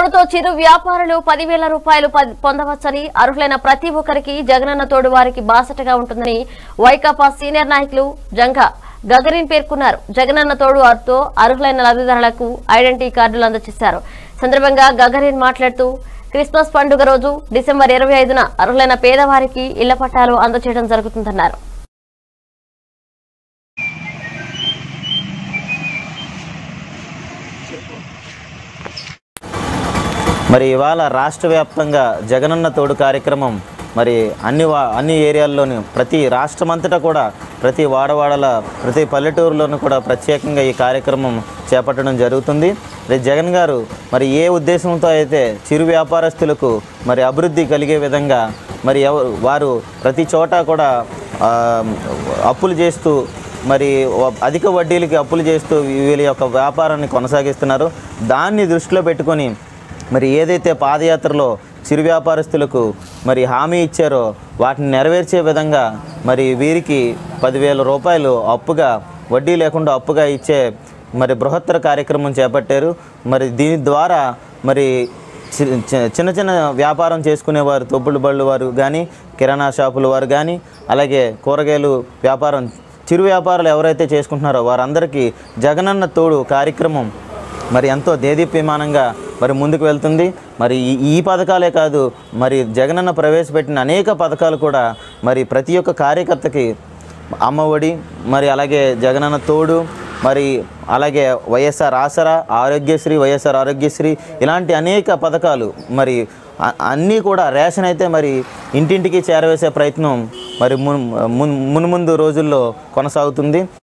తోడుతో చిరు వ్యాపారులు పదివేల రూపాయలు ప- పొందవచ్చని అర్హులైన ప్రతి ఒక్కరికి జగనన్న తోడు వారికి బాసటగా ఉంటుందని వైకాపా సీనియర్ నాయకులు జంఘ గగరిన్ పేర్కొన్నారు జగనన్న తోడు తో అర్హులైన లబ్ధిదారులకు ఐడెంటిటీ కార్డులు అందజేశారు సందర్భంగా గగరిన్ మాట్లాడుతూ క్రిస్మస్ పండుగ రోజు డిసెంబర్ ఇరవై ఐదున అర్హులైన పేదవారికి ఇళ్ల పట్టాలు అందజేయడం జరుగుతుందన్నారు మరి ఇవాళ రాష్ట్ర వ్యాప్తంగా జగనన్న తోడు కార్యక్రమం మరి అన్ని వా- అన్ని ఏరియాల్లోని ప్రతి రాష్ట్రమంతటా కూడా ప్రతి వాడవాడల ప్రతి పల్లెటూరులోనూ కూడా ప్రత్యేకంగా ఈ కార్యక్రమం చేపట్టడం జరుగుతుంది మరి జగన్ గారు మరి ఏ ఉద్దేశంతో అయితే చిరు వ్యాపారస్తులకు మరి అభివృద్ధి కలిగే విధంగా మరి ఎవ- వారు ప్రతి చోట కూడా ఆ, అప్పులు చేస్తూ మరి వ- అధిక వడ్డీలకి అప్పులు చేస్తూ వీళ్ళ యొక్క వ్యాపారాన్ని కొనసాగిస్తున్నారు దాన్ని దృష్టిలో పెట్టుకొని మరి ఏదైతే పాదయాత్రలో చిరు వ్యాపారస్తులకు మరి హామీ ఇచ్చారో వాటిని నెరవేర్చే విధంగా మరి వీరికి పదివేల రూపాయలు అప్పుగా వడ్డీ లేకుండా అప్పుగా ఇచ్చే మరి బృహత్తర కార్యక్రమం చేపట్టారు మరి దీని ద్వారా మరి చి- చి- చిన్న చిన్న వ్యాపారం చేసుకునేవారు తొప్పుడు బళ్ళు వారు కానీ కిరాణా షాపుల వారు కానీ అలాగే కూరగాయలు వ్యాపారం చిరు వ్యాపారాలు ఎవరైతే చేసుకుంటున్నారో వారందరికీ జగనన్న తోడు కార్యక్రమం మరి ఎంతో దేదీప్యమానంగా మరి ముందుకు వెళ్తుంది మరి ఈ- ఈ పథకాలే కాదు మరి జగనన్న ప్రవేశపెట్టిన అనేక పథకాలు కూడా మరి ప్రతి ఒక్క కార్యకర్తకి అమ్మఒడి మరి అలాగే జగనన్న తోడు మరి అలాగే వైఎస్ఆర్ ఆసరా ఆరోగ్యశ్రీ వైఎస్ఆర్ ఆరోగ్యశ్రీ ఇలాంటి అనేక పథకాలు మరి అ- అన్నీ కూడా రేషన్ అయితే మరి ఇంటింటికి చేరవేసే ప్రయత్నం మరి మున్ మున్- మున్ముందు రోజుల్లో కొనసాగుతుంది